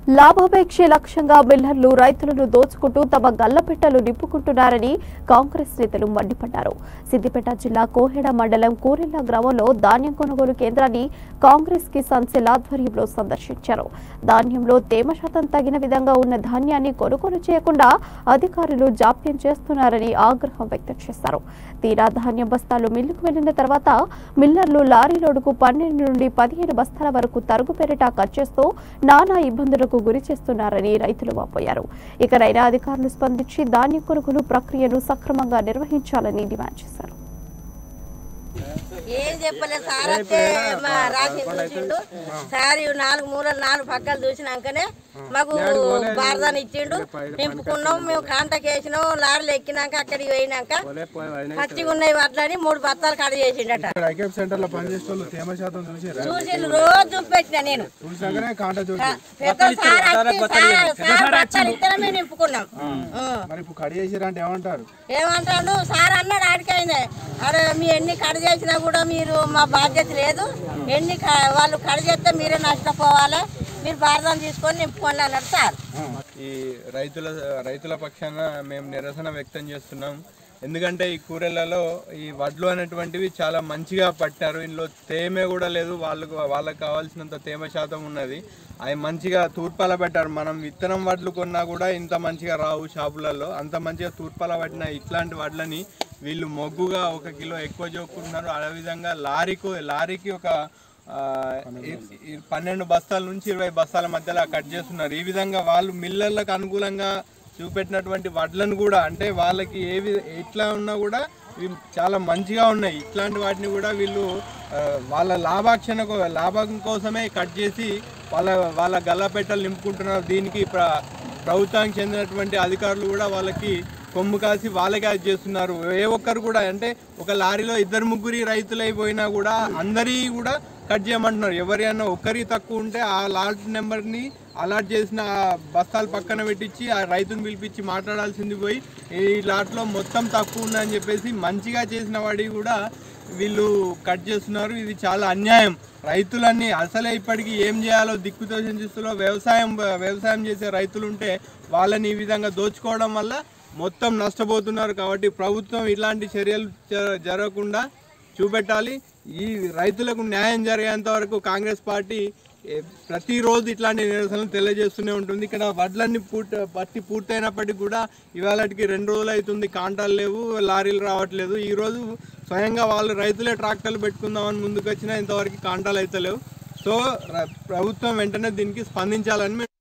లాభాపేక్షే లక్ష్యంగా బిల్డర్లు రైతులను దోచుకుంటూ తమ గల్లపెట్టలు నింపుకుంటున్నారని కాంగ్రెస్ నేతలు మండిపడ్డారు సిద్దిపేట జిల్లా కోహెడ మండలం కూరెల్ల గ్రామంలో ధాన్యం కొనుగోలు కేంద్రాన్ని కాంగ్రెస్ కిసాన్ సెల్ ఆధ్వర్యంలో సందర్శించారు ధాన్యంలో తేమ శాతం తగిన విధంగా ఉన్న ధాన్యాన్ని కొనుగోలు చేయకుండా అధికారులు జాప్యం చేస్తున్నారని ఆగ్రహం వ్యక్తం చేశారు తీరా ధాన్యం బస్తాలు మిల్లుకు వెళ్లిన తర్వాత మిల్లర్లు లారీ లోడుకు పన్నెండు నుండి పదిహేను బస్తాల వరకు తరుగు పేరిట కట్ చేస్తూ నానా ఇబ్బందులకు గురి చేస్తున్నారని రైతులు వాపోయారు ఇకనైనా అధికారులు స్పందించి ధాన్య కొనుగోలు ప్రక్రియను సక్రమంగా నిర్వహించాలని డిమాండ్ చేశారు ఏం చెప్పలేదు సార్ అయితే మా రాసి చూసిండు సార్ ఇవి నాలుగు మూలలు నాలుగు పక్కలు చూసినాకనే మాకు బారదాన్ని ఇచ్చిండు నింపుకున్నాం మేము కాంటాక్ట్ వేసినాం లారీలు ఎక్కినాక అక్కడికి పోయినాక పచ్చిగా ఉన్నాయి వడ్లని మూడు బత్తాలు కడ చేసిండట ఇక్కడ ఐకేప్ సెంటర్ లో పనిచేసే వాళ్ళు తేమ శాతం చూసి చూసిండు రోజు చూపెట్టిన నేను చూసాకనే కాంటా చూసి పెద్ద సార్ వచ్చి సార్ సార్ బత్తాలు ఇద్దరం మేము నింపుకున్నాం ఉం. మరి ఇప్పుడు కడి చేసిరంటే ఏమంటారు ఏమంటాడు సార్ అన్నాడు ఆడికైందే అరే మీ ఎన్ని కడ చేసినా కూడా మీరు మా బాధ్యత లేదు ఎన్ని క- వాళ్ళు కడ చేస్తే మీరే నష్టపోవాలి మీరు భారతం తీసుకొని నింపుకోండి అన్నాడు సార్ ఈ రైతుల రైతుల పక్షాన మేము నిరసన వ్యక్తం చేస్తున్నాం ఎందుకంటే ఈ కూరలలో ఈ వడ్లు అనేటువంటివి చాలా మంచిగా పట్టారు ఇందులో తేమ కూడా లేదు వాళ్ళకు వాళ్ళకి కావాల్సినంత తేమ శాతం ఉన్నది అవి మంచిగా తూర్పాల పెట్టారు మనం విత్తనం వడ్లు కొన్నా కూడా ఇంత మంచిగా రావు షాపులలో అంత మంచిగా తూర్పాల పట్టిన ఇట్లాంటి వడ్లని వీళ్ళు మొగ్గుగా ఒక కిలో ఎక్కువ చూపుకుంటున్నారు అదేవిధంగా లారీకు లారీకి ఒక ఆ, ఈ- ఈ పన్నెండు బస్తాల నుంచి ఇరవై బస్తాల మధ్యలో కట్ చేస్తున్నారు ఈ విధంగా వాళ్ళు మిల్లర్లకు అనుకూలంగా చూపెట్టినటువంటి వడ్లను కూడా అంటే వాళ్ళకి ఏవి ఎట్లా ఉన్నా కూడా ఇవి చాలా మంచిగా ఉన్నాయి ఇట్లాంటి వాటిని కూడా వీళ్ళు ఆ, వాళ్ళ లాభాక్షణ కో- లాభం కోసమే కట్ చేసి వాళ్ళ వాళ్ళ గల్లపెట్టలు నింపుకుంటున్నారు దీనికి ప్ర ప్రభుత్వానికి చెందినటువంటి అధికారులు కూడా వాళ్ళకి కొమ్ము కాసి వాళ్ళకే అది చేస్తున్నారు ఏ ఒక్కరు కూడా అంటే ఒక లారీలో ఇద్దరు ముగ్గురి రైతులైపోయినా కూడా అందరి కూడా కట్ చేయమంటున్నారు ఎవరైనా ఒక్కరి తక్కువ ఉంటే ఆ లాట్ నెంబర్ని అలాట్ చేసిన ఆ బస్తాలు పక్కన పెట్టించి ఆ రైతుని పిలిపించి మాట్లాడాల్సింది పోయి ఈ లాట్లో మొత్తం తక్కువ ఉందని చెప్పేసి మంచిగా చేసిన వాడి కూడా వీళ్ళు కట్ చేస్తున్నారు ఇది చాలా అన్యాయం రైతులన్నీ అసలే ఇప్పటికీ ఏం చేయాలో దిక్కుతోచని చూస్తులో వ్యవసాయం వ్యవసాయం చేసే రైతులు ఉంటే వాళ్ళని ఈ విధంగా దోచుకోవడం వల్ల మొత్తం నష్టపోతున్నారు కాబట్టి ప్రభుత్వం ఇలాంటి చర్యలు జ- జరగకుండా చూపెట్టాలి ఈ రైతులకు న్యాయం జరిగేంత వరకు కాంగ్రెస్ పార్టీ ఏ, ప్రతిరోజు ఇట్లాంటి నిరసనలు తెలియజేస్తూనే ఉంటుంది ఇక్కడ వడ్లన్నీ పూర్తి పత్తి పూర్తయినప్పటికీ కూడా ఇవాళకి రెండు రోజులు అవుతుంది కాంటాలు లేవు లారీలు రావట్లేదు ఈ రోజు స్వయంగా వాళ్ళు రైతులే ట్రాక్టర్లు పెట్టుకుందామని ముందుకు వచ్చినా ఇంతవరకు కాంటాలు అయితే లేవు సో ర- ప్రభుత్వం వెంటనే దీనికి స్పందించాలని మేము